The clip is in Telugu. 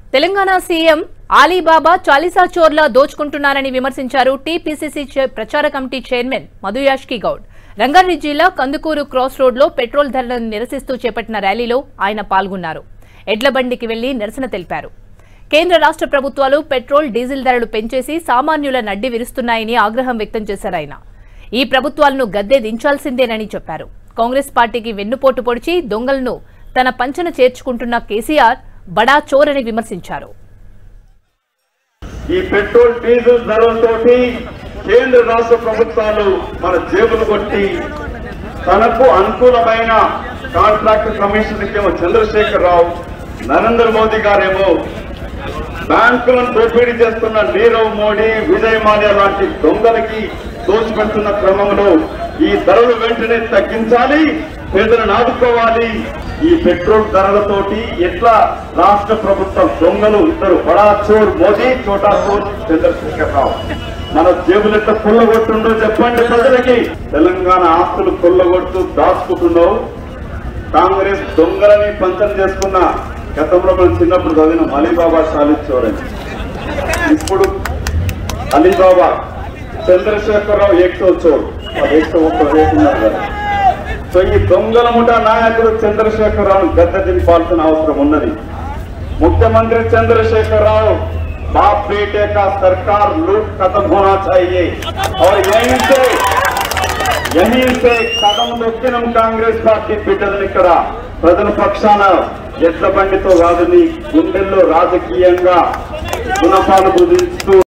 తెలంగాణ సీఎం ఆలీబాబా చాలీసా చోర్లా దోచుకుంటున్నారని విమర్శించారు టీపీసీసీ చే- ప్రచార కమిటీ చైర్మన్ మధుయాష్కి గౌడ్ రంగారెడ్డి జిల్లా కందుకూరు క్రాస్ రోడ్లో పెట్రోల్ ధరలను నిరసిస్తూ చేపట్టిన ర్యాలీలో ఆయన పాల్గొన్నారు ఎడ్లబండికి వెళ్లి నిరసన తెలిపారు కేంద్ర రాష్ట్ర ప్రభుత్వాలు పెట్రోల్ డీజిల్ ధరలు పెంచేసి సామాన్యుల నడ్డి విరుస్తున్నాయని ఆగ్రహం వ్యక్తం చేశారు ఆయన ఈ ప్రభుత్వాలను గద్దె దించాల్సిందేనని చెప్పారు కాంగ్రెస్ పార్టీకి వెన్నుపోటు పొడిచి దొంగలను తన పంచన చేర్చుకుంటున్న కేసీఆర్ బడా చోరని విమర్శించారు ఈ పెట్రోల్ డీజిల్ ధరలతోటి కేంద్ర రాష్ట్ర ప్రభుత్వాలు మన జేబులు కొట్టి తనకు అనుకూలమైన కాంట్రాక్ట్ కమిషన్ ఏమో చంద్రశేఖర్ రావు నరేంద్ర మోదీ గారేమో బ్యాంకులను దోపిడీ చేస్తున్న నీరవ్ మోడీ విజయ్ మాల్యా లాంటి దొంగలకి దోచిపెడుతున్న క్రమంలో ఈ ధరలు వెంటనే తగ్గించాలి పేదలను ఆదుకోవాలి ఈ పెట్రోల్ ధరలతోటి ఎట్లా రాష్ట్ర ప్రభుత్వం దొంగలు ఇద్దరు బడా చోర్ మోదీ చోటా చోర్ చంద్రశేఖర్ రావు మన జేబులు ఎట్లా కొల్లగొట్టుండో చెప్పండి ప్రజలకి తెలంగాణ ఆస్తులు కొల్లగొడుతూ దాచుకుంటున్నావు కాంగ్రెస్ దొంగలని పంచం చేసుకున్న గతంలో మనం చిన్నప్పుడు చదివిన అలీబాబా సాలిచ్చోరని ఇప్పుడు అలీబాబా చంద్రశేఖరరావు ఏక్తో చోడు ఏక్తో ఒక్క వేస్తున్నారు కదా సో ఈ దొంగల ముఠా నాయకుడు చంద్రశేఖరరావును గద్దె దింపాల్సిన అవసరం ఉన్నది मुख्यमंत्री चंद्रशेखर राव बाप बेटे का सरकार लूट खत्म होना चाहिए और यहीं से यहीं से కథం నొక్కినం కాంగ్రెస్ పార్టీ బిడ్డలను ఇక్కడ ప్రజల పక్షాన ఎట్ల బండితో కాదు నీ గుండెల్లో రాజకీయంగా గుణపాలు బుధిస్తూ